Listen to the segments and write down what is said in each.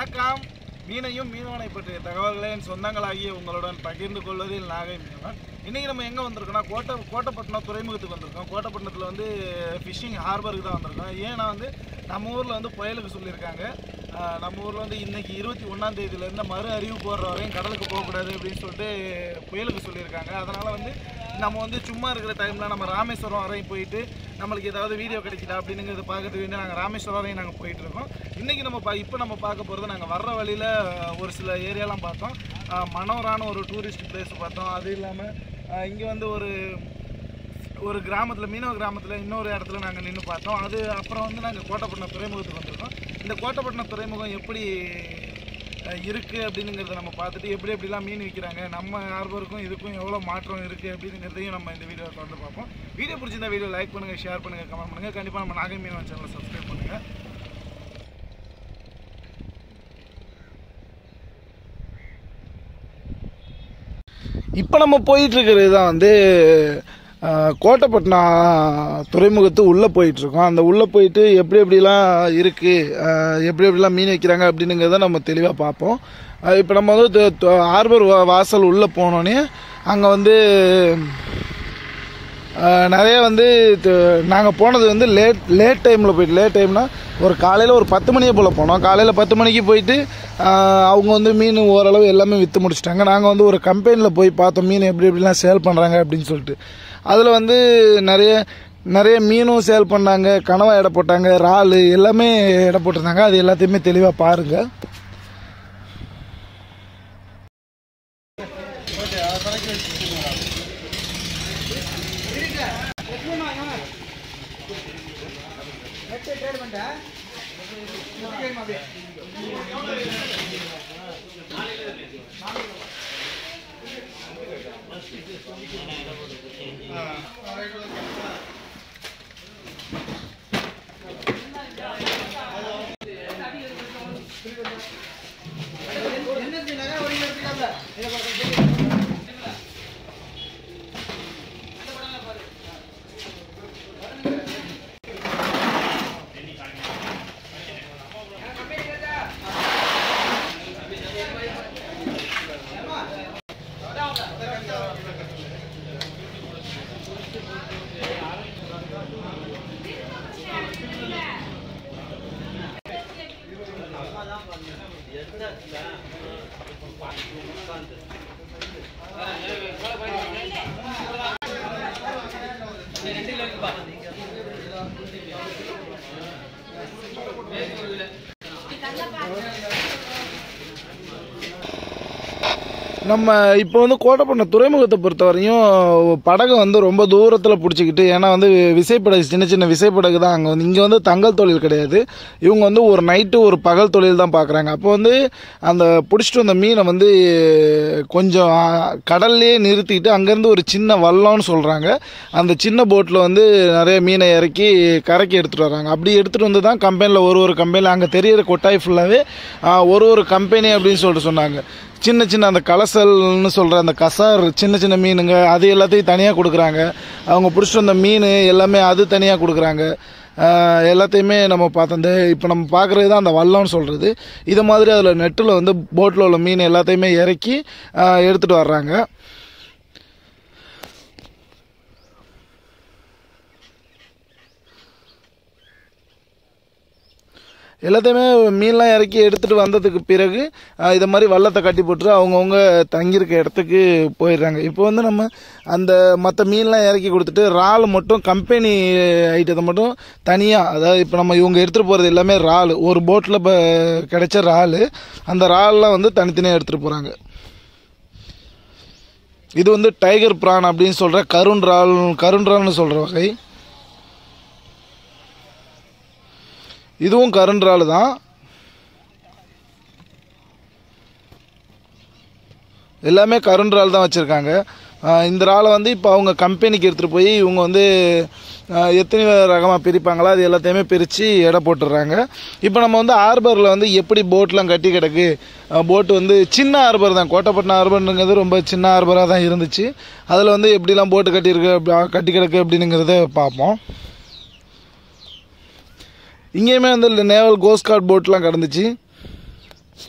வணக்கம் மீனையும் மீனவனை பற்றிய தகவல்களை என் சொந்தங்களாகிய உங்களுடன் பகிர்ந்து கொள்வதில் நாகை மீனவன் இன்னைக்கு நம்ம எங்கே வந்திருக்கோம்னா கோட்டை கோட்டைப்பட்டினம் துறைமுகத்துக்கு வந்திருக்கோம் கோட்டைப்பட்டினத்தில் வந்து ஃபிஷிங் ஹார்பருக்கு தான் வந்திருக்கோம் ஏன்னா வந்து நம்ம ஊரில் வந்து புயலுக்கு சொல்லியிருக்காங்க ஆஹ் நம்ம ஊரில் வந்து இன்னைக்கு இருபத்தி ஒன்றாம் தேதியிலேருந்து மறு அறிவு போடுற வரையும் கடலுக்கு போகக்கூடாது அப்படின்னு சொல்லிட்டு புயலுக்கு சொல்லியிருக்காங்க அதனால் வந்து நம்ம வந்து சும்மா இருக்கிற டைமில் நம்ம ராமேஸ்வரம் வரையும் போயிட்டு நம்மளுக்கு ஏதாவது வீடியோ கிடைக்குதா அப்படிங்கிறத பார்க்கறதுக்கு வேண்டி நாங்கள் ராமேஸ்வரம் வரையும் நாங்கள் போயிட்டு இருக்கோம் இன்றைக்கி நம்ம பா இப்போ நம்ம பார்க்க போகிறது நாங்கள் வர்ற வழியில் ஒரு சில ஏரியாலாம் பார்த்தோம் ஆஹ் மனோரான ஒரு டூரிஸ்ட் பிளேஸ் பார்த்தோம் அது இல்லாமல் இங்கே வந்து ஒரு ஒரு கிராமத்தில் மீனவ கிராமத்தில் இன்னொரு இடத்துல நாங்கள் நின்று பார்த்தோம் அது அப்புறம் வந்து நாங்கள் கோட்டைப்பட்டினம் துறைமுகத்துக்கு வந்திருக்கோம் இந்த கோட்டைப்பட்டினம் துறைமுகம் எப்படி அஹ், இருக்கு அப்படிங்கிறத நம்ம பார்த்துட்டு எப்படி எப்படிலாம் மீன் விற்கிறாங்க நம்ம ஹார்பருக்கும் இதுக்கும் எவ்வளோ மாற்றம் இருக்குது அப்படிங்கிறதையும் நம்ம இந்த வீடியோவில் தொடர்ந்து பார்ப்போம் வீடியோ பிடிச்சிருந்தா வீடியோ லைக் பண்ணுங்கள் ஷேர் பண்ணுங்கள் கமெண்ட் பண்ணுங்கள் கண்டிப்பாக நம்ம நாகை மீனவன் சேனலை சப்ஸ்கிரைப் பண்ணுங்கள் இப்போ நம்ம போயிட்டு இருக்கிறது தான் வந்து அஹ், கோட்டைப்பட்டினம் துறைமுகத்து உள்ளே போயிட்டுருக்கோம் அந்த உள்ளே போயிட்டு எப்படி எப்படிலாம் இருக்குது எப்படி எப்படிலாம் மீன் வைக்கிறாங்க அப்படிங்கிறத நம்ம தெளிவாக பார்ப்போம் இப்போ நம்ம வந்து து- து- ஹார்பர் வா- வாசல் உள்ளே போனோடனே அங்கே வந்து அஹ், நிறைய வந்து நாங்கள் போனது வந்து லேட் லேட் டைமில் போயிட்டு லேட் டைம்னா ஒரு காலையில் ஒரு பத்து மணியை போல் போனோம் காலையில் பத்து மணிக்கு போயிட்டு அஹ், அவங்க வந்து மீன் ஓரளவு எல்லாமே விற்று முடிச்சிட்டாங்க நாங்கள் வந்து ஒரு கம்பெனியில் போய் பார்த்தோம் மீன் எப்படி எப்படிலாம் சேல் பண்ணுறாங்க அப்படின்னு சொல்லிட்டு அதில் வந்து நிறைய நிறைய மீனும் சேல் பண்ணாங்க கனவா எடை போட்டாங்க இறால் எல்லாமே எடை போட்டிருந்தாங்க அது எல்லாத்தையுமே தெளிவாக பாருங்கள் நம்ம இப்போ வந்து கோட்டைப்பட்டினம் துறைமுகத்தை பொறுத்தவரையும் படகு வந்து ரொம்ப தூரத்தில் பிடிச்சிக்கிட்டு ஏன்னா வந்து விசைப்படகு சின்ன சின்ன விசைப்படகு தான் அங்கே வந்து இங்கே வந்து தங்கல் தொழில் கிடையாது இவங்க வந்து ஒரு நைட்டு ஒரு பகல் தொழில் தான் பார்க்குறாங்க அப்போ வந்து அந்த பிடிச்சிட்டு வந்த மீனை வந்து கொஞ்சம் ஆ, கடல்லையே நிறுத்திட்டு அங்கேருந்து ஒரு சின்ன வல்லம்னு சொல்கிறாங்க அந்த சின்ன போட்டில் வந்து நிறைய மீனை இறக்கி கரைக்கு எடுத்துகிட்டு வராங்க அப்படி எடுத்துகிட்டு வந்து தான் கம்பெனியில் ஒரு ஒரு கம்பெனியில் அங்கே தெரியிற கொட்டாய் ஃபுல்லாகவே ஒரு ஒரு கம்பெனி அப்படின்னு சொல்லிட்டு சொன்னாங்க சின்ன சின்ன அந்த கலசல்னு சொல்கிற அந்த கசார் சின்ன சின்ன மீனுங்க அது எல்லாத்தையும் தனியாக கொடுக்குறாங்க அவங்க பிடிச்சிட்டு வந்த மீன் எல்லாமே அது தனியாக கொடுக்குறாங்க ஆஹ் எல்லாத்தையுமே நம்ம பார்த்தோம் இந்த இப்போ நம்ம பார்க்குறது தான் அந்த வல்லம்னு சொல்கிறது இது மாதிரி அதில் நெட்டில் வந்து போட்டில் உள்ள மீன் எல்லாத்தையுமே இறக்கி எடுத்துகிட்டு வர்றாங்க எல்லாத்தையுமே மீன்லாம் இறக்கி எடுத்துகிட்டு வந்ததுக்கு பிறகு ஆஹ் இதை மாதிரி வள்ளத்தை கட்டி போட்டு அவங்கவுங்க தங்கியிருக்க இடத்துக்கு போயிடுறாங்க இப்போ வந்து நம்ம அந்த மற்ற மீன்லாம் இறக்கி கொடுத்துட்டு இறால் மட்டும் கம்பெனி ஐட்டத்தை மட்டும் தனியாக அதாவது இப்போ நம்ம இவங்க எடுத்துகிட்டு போகிறது எல்லாமே இறால் ஒரு போட்டில் இப்போ கிடைச்ச இறால் அந்த இறால்லாம் வந்து தனித்தனியாக எடுத்துகிட்டு போகிறாங்க இது வந்து டைகர் பிரான் அப்படின்னு சொல்கிற கருண் இறால் கருண் இறால்னு சொல்கிற வகை இதுவும் கருன்றால் தான் எல்லாமே கருன்றால் தான் வச்சுருக்காங்க இந்த இறாலை வந்து இப்போ அவங்க கம்பெனிக்கு எடுத்துகிட்டு போய் இவங்க வந்து ஆஹ், எத்தனை ரகமாக பிரிப்பாங்களோ அது எல்லாத்தையுமே பிரித்து எடை போட்டுடுறாங்க இப்போ நம்ம வந்து ஹார்பரில் வந்து எப்படி போட்லாம் கட்டி கிடக்கு போட்டு வந்து சின்ன ஹார்பர் தான் கோட்டைப்பட்டினம் ஹார்பருங்கிறது ரொம்ப சின்ன ஹார்பராக தான் இருந்துச்சு அதில் வந்து எப்படிலாம் போட்டு கட்டியிருக்கு அப்படி- கட்டி கிடக்கு அப்படிங்கிறத பார்ப்போம் இங்கேயுமே வந்து நேவல் கோஸ்ட் கார்ட் போட்லாம் கிடந்துச்சு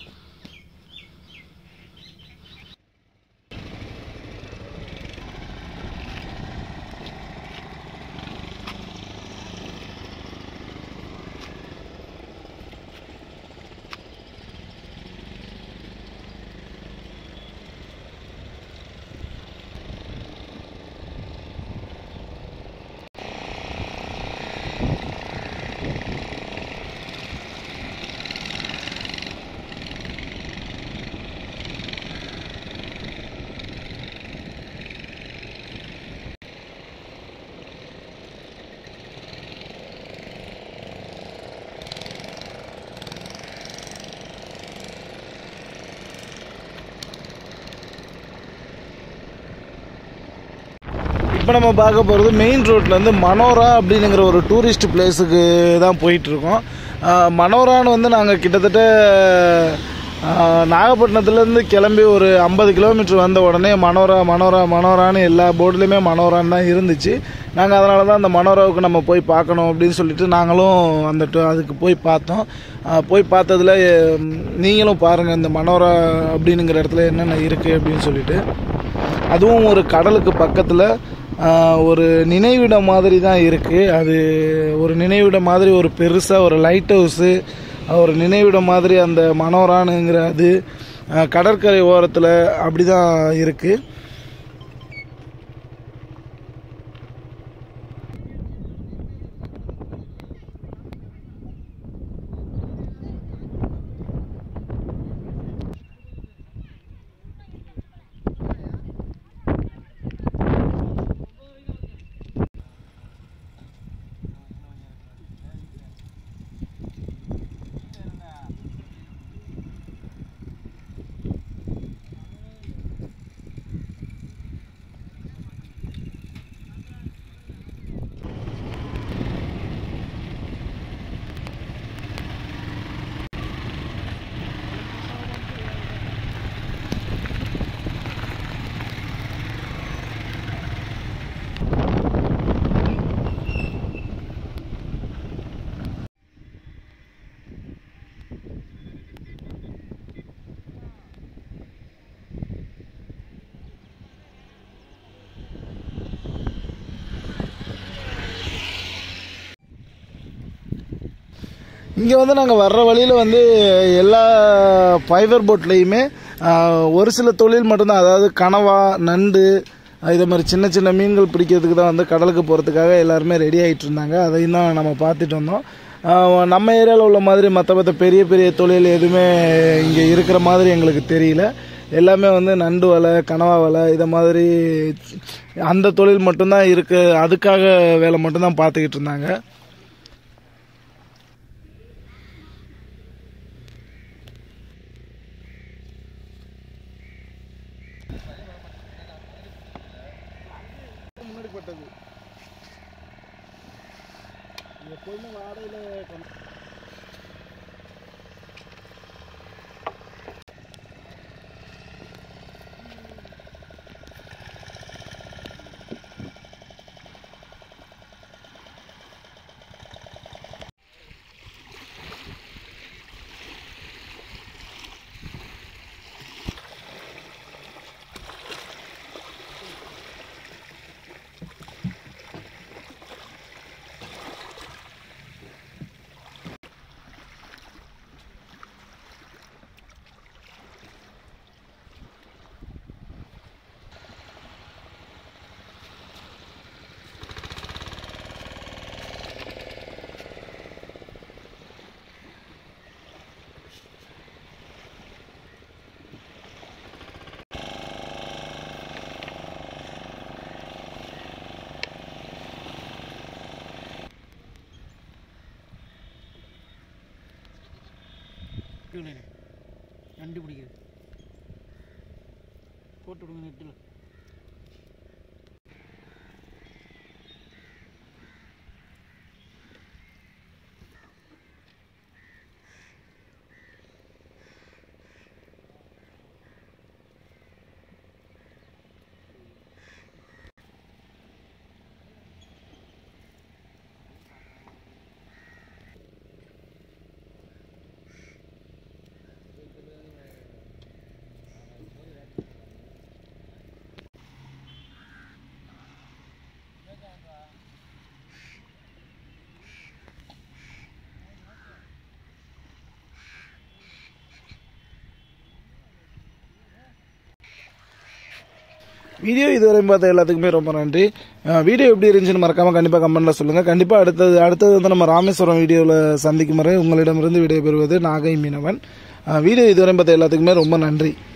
இப்போ நம்ம பார்க்க போகிறது மெயின் ரோட்லேருந்து மனோரா அப்படிங்கிற ஒரு டூரிஸ்ட் பிளேஸுக்கு தான் போயிட்டுருக்கோம் மனோரான்னு வந்து நாங்கள் கிட்டத்தட்ட ஆஹ், நாகப்பட்டினத்துலேருந்து கிளம்பி ஒரு ஐம்பது கிலோமீட்டர் வந்த உடனே மனோரா மனோரா மனோரான்னு எல்லா போர்டுலேயுமே மனோரான்னு தான் இருந்துச்சு நாங்கள் அதனால தான் அந்த மனோராவுக்கு நம்ம போய் பார்க்கணும் அப்படின்னு சொல்லிட்டு நாங்களும் அந்த டு- அதுக்கு போய் பார்த்தோம் ஆஹ், போய் பார்த்ததுல உம், நீங்களும் பாருங்கள் இந்த மனோரா அப்படிங்கிற இடத்துல என்னென்ன இருக்குது அப்படின்னு சொல்லிட்டு அதுவும் ஒரு கடலுக்கு பக்கத்தில் ஒரு நினைவிடம் மாதிரி தான் இருக்குது அது ஒரு நினைவிடம் மாதிரி ஒரு பெருசாக ஒரு லைட் ஹவுஸு ஒரு நினைவிடம் மாதிரி அந்த மனோரானுங்கிற அது ஆஹ், கடற்கரை ஓரத்தில் அப்படி தான் இருக்குது இங்கே வந்து நாங்கள் வர்ற வழியில் வந்து எல்லா ஃபைபர் போட்லேயுமே ஒரு சில தொழில் மட்டும்தான் அதாவது கனவா நண்டு இதே மாதிரி சின்ன சின்ன மீன்கள் பிடிக்கிறதுக்கு தான் வந்து கடலுக்கு போகிறதுக்காக எல்லாருமே ரெடி ஆகிட்டு இருந்தாங்க அதையும் தான் நம்ம பார்த்துட்டு வந்தோம் ஆஹ் நம்ம ஏரியாவில் உள்ள மாதிரி மற்ற மற்ற பெரிய பெரிய தொழில் எதுவுமே இங்கே இருக்கிற மாதிரி எங்களுக்கு தெரியல எல்லாமே வந்து நண்டு வலை கனவா வலை இதை மாதிரி அந்த தொழில் மட்டும்தான் இருக்கு அதுக்காக வேலை மட்டும்தான் பார்த்துக்கிட்டு இருந்தாங்க முன்னாடி பட்டது எப்போதுமே வாடகையில் கீழே நண்டு பிடிக்கிறது போட்டு விடுங்க நெட்டில் வீடியோ இதுவரையும் பார்த்த எல்லாத்துக்குமே ரொம்ப நன்றி அஹ் வீடியோ எப்படி இருந்துச்சுன்னு மறக்காமல் கண்டிப்பாக கமெண்ட்டில் சொல்லுங்கள் கண்டிப்பாக அடுத்தது அடுத்தது வந்து நம்ம ராமேஸ்வரம் வீடியோவில் சந்திக்கும் வரை உங்களிடமிருந்து விடைபெறுவது நாகை மீனவன் அஹ் வீடியோ இதுவரையும் பார்த்த எல்லாத்துக்குமே ரொம்ப நன்றி